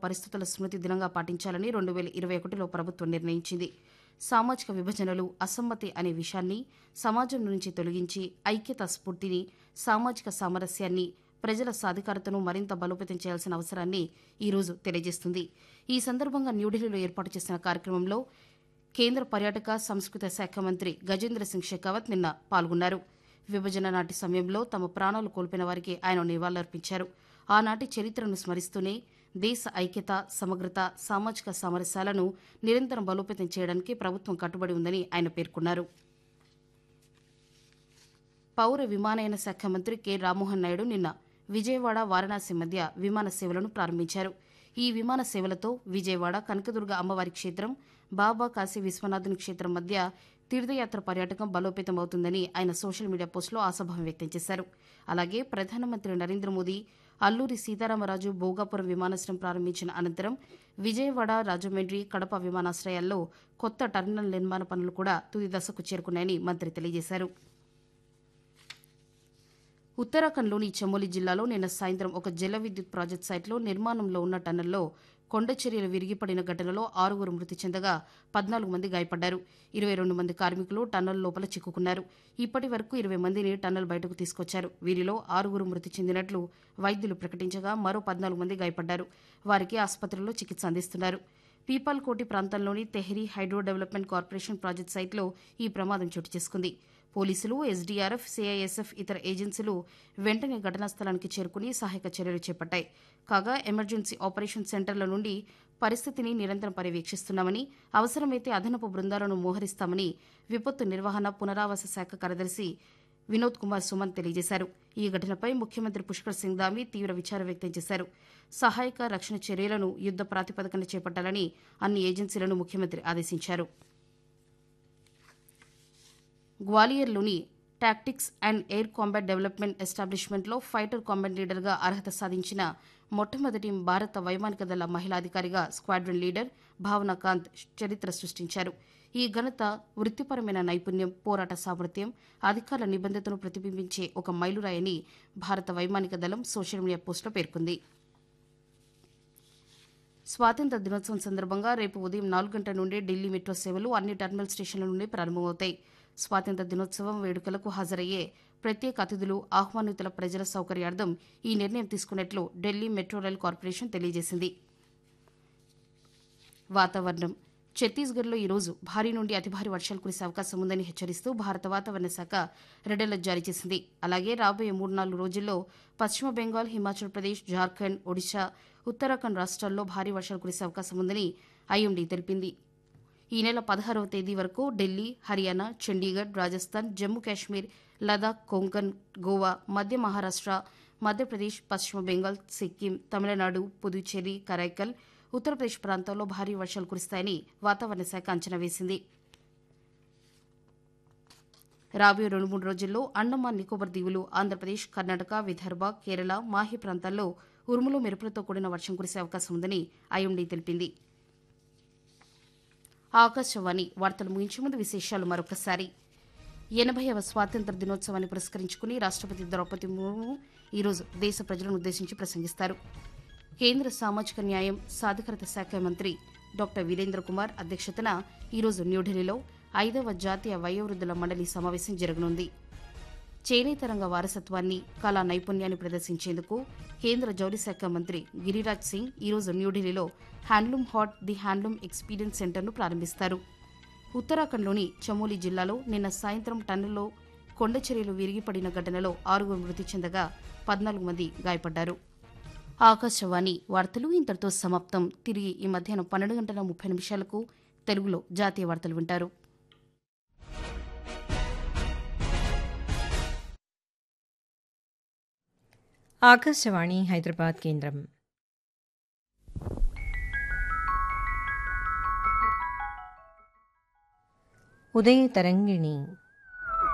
పరిస్థితుల స్మృతి దినంగా పాటించాలని రెండు వేల ఇరవై ఒకటిలో ప్రభుత్వం నిర్ణయించింది సామాజిక విభజనలు అసమ్మతి అనే విషయాన్ని సమాజం నుంచి తొలగించి ఐక్యత స్ఫూర్తిని సామాజిక సామరస్యాన్ని ప్రజల సాధికారతను మరింత బలోపేతం చేయాల్సిన అవసరాన్ని ఈ రోజు తెలియజేస్తుంది ఈ సందర్భంగా న్యూఢిల్లీలో ఏర్పాటు చేసిన కార్యక్రమంలో కేంద్ర పర్యాటక సంస్కృత శాఖ మంత్రి గజేంద్ర సింగ్ షెకావత్ నిన్న పాల్గొన్నారు విభజన నాటి సమయంలో తమ ప్రాణాలు కోల్పోయిన వారికి ఆయన నివాళులర్పించారు ఆనాటి చరిత్రను స్మరిస్తూనే దేశ ఐక్యత సమగ్రత సామాజిక సామరస్యాలను నిరంతరం బలోపేతం చేయడానికి ప్రభుత్వం కట్టుబడి ఉందని ఆయన పేర్కొన్నారు పౌర విమానయాన శాఖ మంత్రి కె రామ్మోహన్ నాయుడు నిన్న విజయవాడ వారణాసి మధ్య విమాన సేవలను ప్రారంభించారు ఈ విమాన సేవలతో విజయవాడ కనకదుర్గ అమ్మవారి క్షేత్రం బాబా కాశీ విశ్వనాథుని క్షేత్రం మధ్య తీర్థయాత్ర పర్యాటకం బలోపేతం అవుతుందని ఆయన సోషల్ మీడియా పోస్టులో ఆశాభావం వ్యక్తం చేశారు అలాగే ప్రధానమంత్రి నరేంద్ర మోదీ అల్లూరి సీతారామరాజు భోగాపురం విమానాశ్రయం ప్రారంభించిన అనంతరం విజయవాడ రాజమండ్రి కడప విమానాశ్రయాల్లో కొత్త టర్మినల్ నిర్మాణ పనులు కూడా తుది దశకు చేరుకున్నాయని మంత్రి తెలియజేశారు ఉత్తరాఖండ్లోని చమోలి జిల్లాలో నిన్న సాయంత్రం ఒక జల విద్యుత్ ప్రాజెక్టు సైట్లో నిర్మాణంలో ఉన్న టన్నెల్లో కొండ చర్యలు విరిగిపడిన ఘటనలో ఆరుగురు మృతి చెందగా పద్నాలుగు మంది గాయపడ్డారు ఇరవై రెండు మంది కార్మికులు టన్నెల్ లోపల చిక్కుకున్నారు ఇప్పటి వరకు ఇరవై మందిని టన్నెల్ బయటకు తీసుకొచ్చారు వీరిలో ఆరుగురు మృతి చెందినట్లు వైద్యులు ప్రకటించగా మరో పద్నాలుగు మంది గాయపడ్డారు వారికి ఆసుపత్రిలో చికిత్స అందిస్తున్నారు పీపాల్కోటి ప్రాంతంలోని Tehri hydro development corporation project సైట్లో ఈ ప్రమాదం చోటు చేసుకుంది పోలీసులు ఎస్డీఆర్ఎఫ్ సిఐఎస్ఎఫ్ ఇతర ఏజెన్సీలు వెంటనే ఘటనా స్థలానికి చేరుకుని సహాయక చర్యలు చేపట్టాయి కాగా ఎమర్జెన్సీ ఆపరేషన్ సెంటర్ల నుండి పరిస్థితిని నిరంతరం పర్యవేక్షిస్తున్నామని అవసరమైతే అదనపు బృందాలను మోహరిస్తామని విపత్తు నిర్వహణ పునరావాస శాఖ కార్యదర్శి వినోద్ కుమార్ సుమన్ తెలియజేశారు ఈ ఘటనపై ముఖ్యమంత్రి పుష్కర్ సింగ్ దామి తీవ్ర విచారం వ్యక్తం చేశారు సహాయక రక్షణ చర్యలను యుద్ద ప్రాతిపదికన చేపట్టాలని అన్ని ఏజెన్సీలను ముఖ్యమంత్రి ఆదేశించారు గ్వాలియర్లోని tactics and air combat development ఎస్టాబ్లిష్మెంట్లో ఫైటర్ కాంబాట్ లీడర్గా అర్హత సాధించిన మొట్టమొదటి భారత వైమానిక దళ మహిళా అధికారిగా స్క్వాడ్రన్ లీడర్ భావన కాంత్ చరిత్ర సృష్టించారు ఈ ఘనత వృత్తిపరమైన నైపుణ్యం పోరాట సామర్థ్యం అధికారుల నిబంధతను ప్రతిబింబించే ఒక మైలురాయని భారత వైమానిక దళం సోషల్ మీడియా పోస్టులో పేర్కొంది స్వాతంత్ర దినోత్సవం సందర్భంగా రేపు ఉదయం నాలుగు గంటల నుండి ఢిల్లీ మెట్రో సేవలు అన్ని టర్మినల్ స్టేషన్ల నుండి ప్రారంభమవుతాయి స్వాతంత్ర దినోత్సవం వేడుకలకు హాజరయ్యే ప్రత్యేక అతిథులు ఆహ్వానితుల ప్రజల సౌకర్యార్థం ఈ నిర్ణయం తీసుకున్నట్లు ఢిల్లీ మెట్రో రైల్ కార్పొరేషన్ తెలియజేసింది వాతావరణం ఛత్తీస్గఢ్లో ఈరోజు భారీ నుండి అతి భారీ వర్షాలు కురిసే అవకాశం ఉందని హెచ్చరిస్తూ భారత వాతావరణ శాఖ రెడ్ అలర్ట్ జారీ చేసింది అలాగే రాబోయే మూడు నాలుగు రోజుల్లో పశ్చిమ బెంగాల్ హిమాచల్ ప్రదేశ్ జార్ఖండ్ ఒడిశా ఉత్తరాఖండ్ రాష్ట్రాల్లో భారీ వర్షాలు కురిసే అవకాశం ఉందని ఐఎండీ తెలిపింది ఈ నెల పదహారవ తేదీ వరకు ఢిల్లీ హర్యానా చండీగఢ్ రాజస్థాన్ జమ్మూ కాశ్మీర్ లదాఖ్ కొంకన్ గోవా మధ్య మహారాష్ట్ర మధ్యప్రదేశ్ పశ్చిమ బెంగాల్ సిక్కిం తమిళనాడు పుదుచ్చేరి కరైకల్ ఉత్తరప్రదేశ్ ప్రాంతాల్లో భారీ వర్షాలు కురుస్తాయని వాతావరణ శాఖ అంచనా వేసింది రాబోయే రెండు మూడు రోజుల్లో అండమాన్ నికోబార్ దీవులు ఆంధ్రప్రదేశ్ కర్ణాటక విదర్భ కేరళ మాహి ప్రాంతాల్లో ఉరుములు మెరుపులతో కూడిన వర్షం కురిసే అవకాశం ఉందని ఐఎండీ తెలిపింది ఆకాశవాణి వార్తలు ముగించే ముందు విశేషాలు మరొకసారి ఎనభైవ స్వాతంత్ర దినోత్సవాన్ని పురస్కరించుకుని రాష్ట్రపతి ద్రౌపది ముర్ము ఈరోజు దేశ ప్రజలను ఉద్దేశించి ప్రసంగిస్తారు కేంద్ర సామాజిక న్యాయం సాధికారత శాఖ మంత్రి డాక్టర్ వీరేంద్ర కుమార్ అధ్యక్షతన ఈరోజు న్యూఢిల్లీలో ఐదవ జాతీయ వయోవృద్ధుల మండలి సమావేశం జరగనుంది చేనేత రంగ వారసత్వాన్ని కళా నైపుణ్యాన్ని ప్రదర్శించేందుకు కేంద్ర జౌళి శాఖ మంత్రి గిరిరాజ్ సింగ్ ఈరోజు న్యూఢిల్లీలో handloom Haat the handloom experience సెంటర్ను ప్రారంభిస్తారు ఉత్తరాఖండ్లోని చమోలి జిల్లాలో నిన్న సాయంత్రం టన్నుల్లో కొండచర్యలు విరిగిపడిన ఘటనలో ఆరుగురు మృతి చెందగా పద్నాలుగు మంది గాయపడ్డారు ఆకాశవాణి వార్తలు ఇంతటితో సమాప్తం తిరిగి ఈ మధ్యాహ్నం పన్నెండు గంటల ముప్పై నిమిషాలకు తెలుగులో జాతీయ వార్తలు వింటారు ఆకాశవాణి హైదరాబాద్ కేంద్రం ఉదయ తరంగిణి